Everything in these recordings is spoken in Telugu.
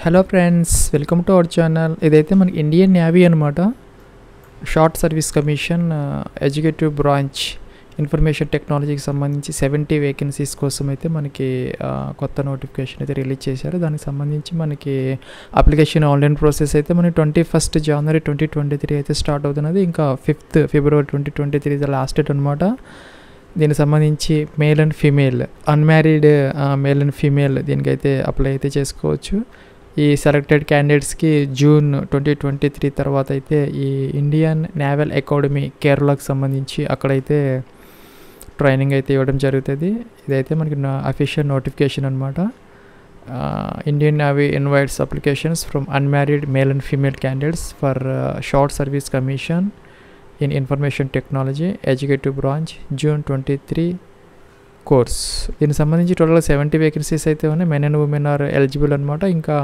hello friends welcome to our channel ఇదైతే మనకి ఇండియన్ నేవీ అనమాట short service commission educative branch information టెక్నాలజీకి సంబంధించి సెవెంటీ వేకెన్సీస్ కోసం అయితే మనకి ఆ, కొత్త నోటిఫికేషన్ అయితే రిలీజ్ చేశారు దానికి సంబంధించి మనకి అప్లికేషన్ ఆన్లైన్ ప్రాసెస్ అయితే మనకి twenty first January twenty twenty three అయితే స్టార్ట్ అవుతున్నది ఇంకా fifth February twenty twenty three last date అనమాట దీనికి సంబంధించి male and female unmarried male and female దీనికైతే అప్లై అయితే చేసుకోవచ్చు ఈ సెలెక్టెడ్ క్యాండిడేట్స్కి జూన్ ట్వంటీ ట్వంటీ త్రీ తర్వాత అయితే ఈ ఇండియన్ నేవల్ అకాడమీ కేరళకు సంబంధించి అక్కడైతే ట్రైనింగ్ అయితే ఇవ్వడం జరుగుతుంది ఇదైతే మనకి అఫీషియల్ నోటిఫికేషన్ అనమాట Indian navy invites applications from unmarried male and female candidates for short service commission in information technology educative branch June twenty three course దీనికి సంబంధించి టోటల్గా సెవెంటీ వేకెన్సీస్ అయితే ఉన్నాయి men and women are eligible అనమాట ఇంకా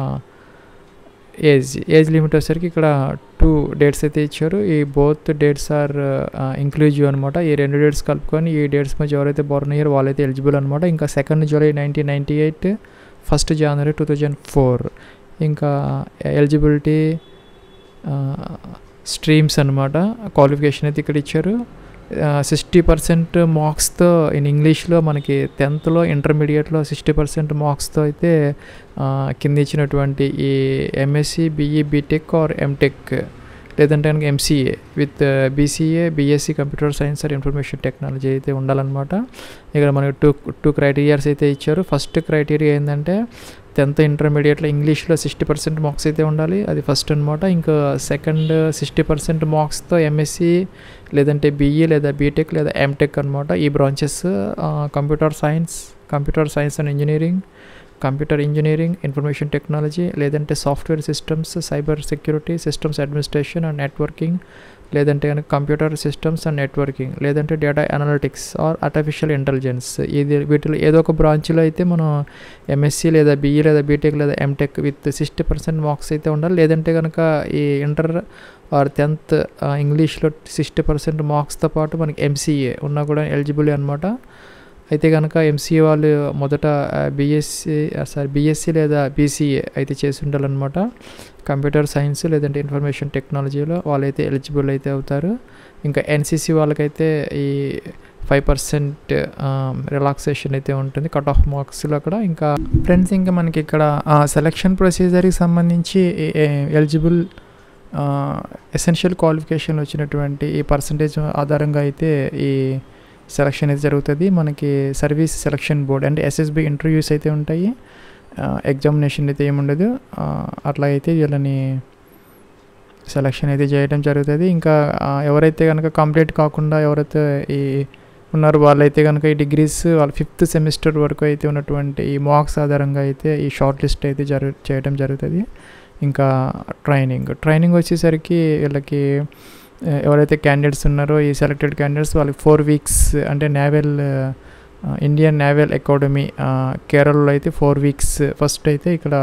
ఏజ్ ఏజ్ లిమిట్ వచ్చేసరికి ఇక్కడ టూ డేట్స్ అయితే ఇచ్చారు ఈ బోత్ డేట్స్ ఆర్ ఇంక్లూజివ్ అనమాట ఈ రెండు డేట్స్ కలుపుకొని ఈ డేట్స్ మధ్య ఎవరైతే బోర్న్ అయ్యారో వాళ్ళైతే ఎలిజిబుల్ అనమాట ఇంకా second July nineteen ninety eight first January two thousand four ఇంకా ఎలిజిబిలిటీ స్ట్రీమ్స్ అనమాట క్వాలిఫికేషన్ అయితే ఇక్కడ ఇచ్చారు సిక్స్టీ పర్సెంట్ మార్క్స్తో ఇన్ ఇంగ్లీష్లో మనకి టెన్త్లో ఇంటర్మీడియట్లో సిక్స్టీ పర్సెంట్ మార్క్స్తో అయితే ఆ, కింద ఇచ్చినటువంటి ఈ MSc BE BTech or MTech లేదంటే కనుక MCA with BCA BSc computer science or information technology అయితే ఉండాలన్నమాట ఇక్కడ మనకి టూ టూ క్రైటీరియాస్ అయితే ఇచ్చారు ఫస్ట్ క్రైటీరియా ఏంటంటే టెన్త్ ఇంటర్మీడియట్లో ఇంగ్లీష్లో సిక్స్టీ పర్సెంట్ మార్క్స్ అయితే ఉండాలి అది ఫస్ట్ అనమాట ఇంకా సెకండ్ సిక్స్టీ పర్సెంట్ మార్క్స్తో ఎంఎస్సి లేదంటే బీఈ లేదా బీటెక్ లేదా ఎంటెక్ అనమాట ఈ branches computer science computer science and engineering computer engineering information technology లేదంటే software systems cyber security systems administration and networking లేదంటే కనుక కంప్యూటర్ సిస్టమ్స్ అండ్ నెట్వర్కింగ్ లేదంటే data analytics or artificial intelligence ఇది వీటిలో ఏదో ఒక బ్రాంచ్లో అయితే మనం ఎంఎస్సి లేదా బీఈ లేదా బీటెక్ లేదా MTech with sixty percent marks అయితే ఉండాలి లేదంటే కనుక ఈ ఇంటర్ ఆర్ టెన్త్ ఇంగ్లీష్లో సిక్స్టీ పర్సెంట్ మార్క్స్తో పాటు మనకి ఎంసీఏ ఉన్నా కూడా ఎలిజిబుల్ అనమాట అయితే కనుక ఎంసీఏ వాళ్ళు మొదట బీఎస్సీ సారీ బీఎస్సీ లేదా బీసీఏ అయితే చేసి ఉండాలన్నమాట కంప్యూటర్ సైన్స్ లేదంటే ఇన్ఫర్మేషన్ టెక్నాలజీలో వాళ్ళైతే ఎలిజిబుల్ అయితే అవుతారు ఇంకా ఎన్సీసీ వాళ్ళకైతే ఈ ఫైవ్ పర్సెంట్ రిలాక్సేషన్ అయితే ఉంటుంది కట్ ఆఫ్ మార్క్స్లో అక్కడ ఇంకా ఫ్రెండ్స్ ఇంకా మనకి ఇక్కడ సెలక్షన్ ప్రొసీజర్కి సంబంధించి ఎలిజిబుల్ ఎసెన్షియల్ క్వాలిఫికేషన్ వచ్చినటువంటి ఈ పర్సంటేజ్ ఆధారంగా అయితే ఈ సెలక్షన్ అయితే జరుగుతుంది మనకి సర్వీస్ సెలక్షన్ బోర్డ్ అంటే ఎస్ఎస్బి ఇంటర్వ్యూస్ అయితే ఉంటాయి ఎగ్జామినేషన్ అయితే ఏముండదు ఆ, అట్లా అయితే వీళ్ళని సెలక్షన్ అయితే చేయడం జరుగుతుంది ఇంకా ఆ, ఎవరైతే కనుక కంప్లీట్ కాకుండా ఎవరైతే ఈ ఉన్నారో వాళ్ళైతే కనుక ఈ డిగ్రీస్ వాళ్ళ ఫిఫ్త్ సెమిస్టర్ వరకు అయితే ఉన్నటువంటి ఈ మార్క్స్ ఆధారంగా అయితే ఈ షార్ట్ లిస్ట్ అయితే జరుగు చేయడం జరుగుతుంది ఇంకా ట్రైనింగ్ ట్రైనింగ్ వచ్చేసరికి వీళ్ళకి ఆ, ఎవరైతే క్యాండిడేట్స్ ఉన్నారో ఈ సెలెక్టెడ్ క్యాండిడేట్స్ వాళ్ళకి ఫోర్ వీక్స్ అంటే నేవల్ ఇండియన్ నేవల్ అకాడమీ కేరళలో అయితే ఫోర్ వీక్స్ ఫస్ట్ అయితే ఇక్కడ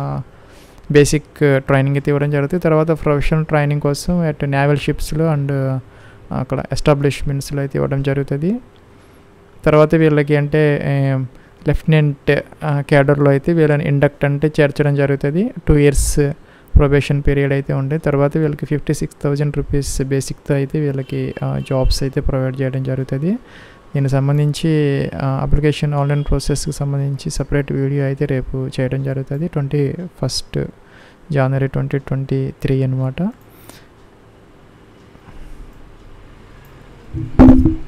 బేసిక్ ట్రైనింగ్ అయితే ఇవ్వడం జరుగుతుంది తర్వాత ప్రొఫెషనల్ ట్రైనింగ్ కోసం అట్ నేవల్ షిప్స్లో అండ్ అక్కడ ఎస్టాబ్లిష్మెంట్స్లో అయితే ఇవ్వడం జరుగుతుంది తర్వాత వీళ్ళకి అంటే లెఫ్టినెంట్ క్యాడర్లో అయితే వీళ్ళని ఇండక్ట్ అంటే చేర్చడం జరుగుతుంది టూ ఇయర్స్ ప్రొబేషన్ పీరియడ్ అయితే ఉండే తర్వాత వీళ్ళకి ఫిఫ్టీ సిక్స్ థౌజండ్ రూపీస్ బేసిక్తో అయితే వీళ్ళకి జాబ్స్ అయితే ప్రొవైడ్ చేయడం జరుగుతుంది దీనికి సంబంధించి అప్లికేషన్ ఆన్లైన్ ప్రాసెస్కి సంబంధించి సపరేట్ వీడియో అయితే రేపు చేయడం జరుగుతుంది twenty first January twenty twenty three అనమాట